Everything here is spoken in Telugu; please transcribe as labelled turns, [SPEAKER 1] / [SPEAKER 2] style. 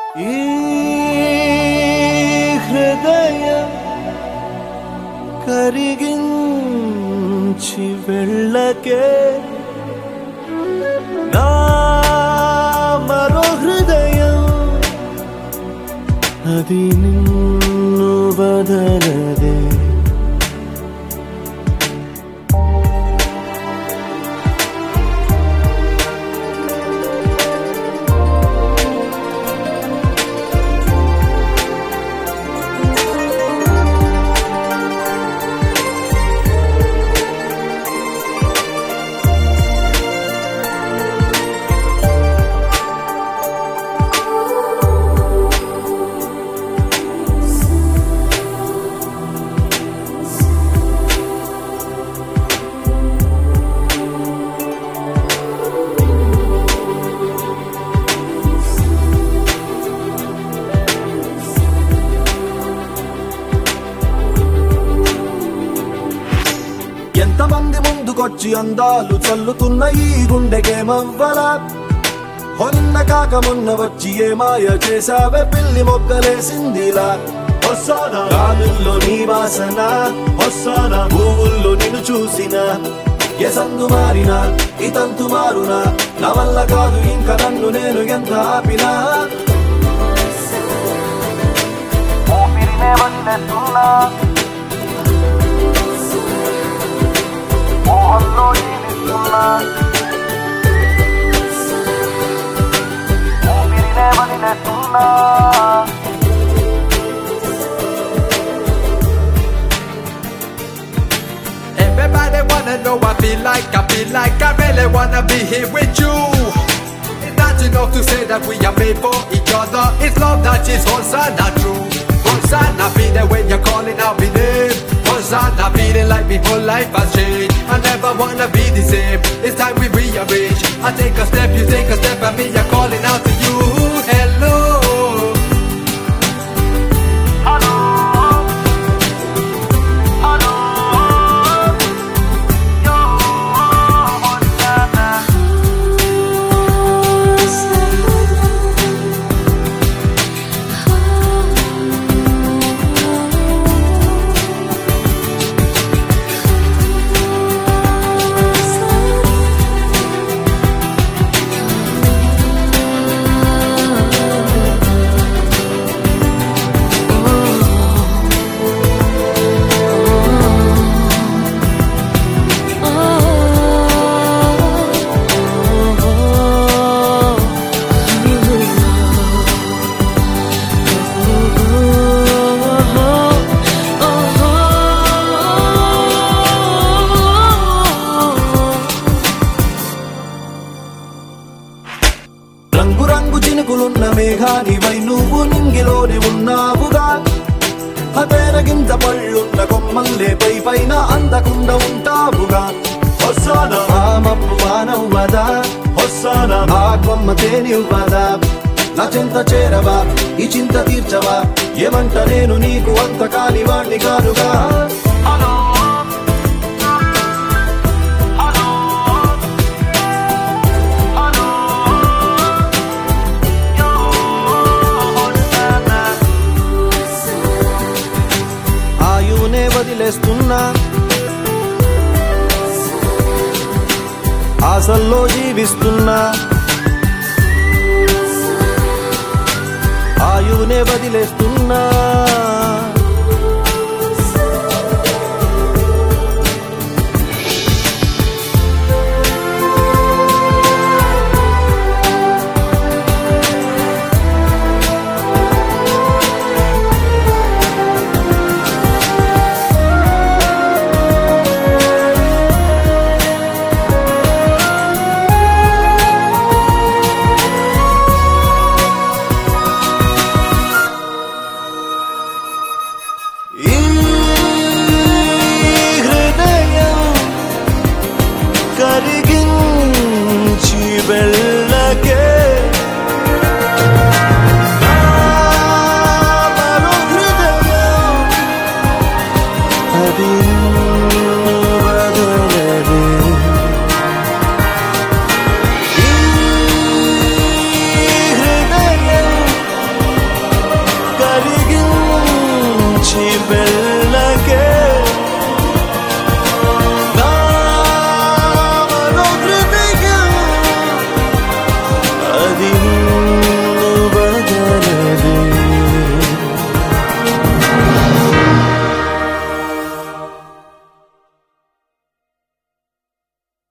[SPEAKER 1] ఈ హృదయం కరిగించి వెళ్ళకే నా మరో హృదయం అది నిన్ను వదలదే
[SPEAKER 2] ఎంతమంది ముందుకొచ్చి అందాలు చల్లుతున్న ఈ గుండెకేమవ్వలా హొన్న కాక మొన్న వచ్చి ఏ మాయ చేసావే పిల్లి మొగ్గలేసిందిలా వస్తానా గాలుల్లో నీ వాసన వస్తానా పువ్వుల్లో నిన్ను చూసిన ఎసందు మారినా ఇతంతు మారునా నా వల్ల కాదు ఇంకా నన్ను నేను ఎంత ఆపినా
[SPEAKER 3] ఊపిరినే వదిలేస్తున్నా మోహంలో జీవిస్తున్నా ఊపిరినే వదిలేస్తున్నా
[SPEAKER 4] Everybody wanna know I feel like, I feel like I really wanna be here with you. It's not enough to say that we are made for each other. It's love that is Hosanna true. Hosanna feeling when you're calling out my name. Hosanna feeling like my whole life has changed. I never wanna be the same. It's time we rearrange. I take a step, you take a step, and me are calling out to you. Hello.
[SPEAKER 3] Hello hello యో వచ్చానా
[SPEAKER 2] రంగు రంగు చినుకులున్న మేఘానివై నువ్వు నింగిలోని ఉన్నావుగా అతేరగింత పళ్ళున్న కొమ్మల్లే పై పైన అందకుండా ఉంటావుగా హొస్సాన ఆ మప్పు వానవ్వదా హొస్సాన ఆ కొమ్మ తేనివ్వదా నా చింత చేరవా ఈ చింత తీర్చవా ఏమంట నేను నీకు అంత కానివాణ్ణి కానుగా
[SPEAKER 3] హలో హలో హలో యో వచ్చానా
[SPEAKER 2] ఆయునే వదిలేస్తున్నా ఆశల్లో జీవిస్తున్నా ఆయునే వదిలేస్తున్నా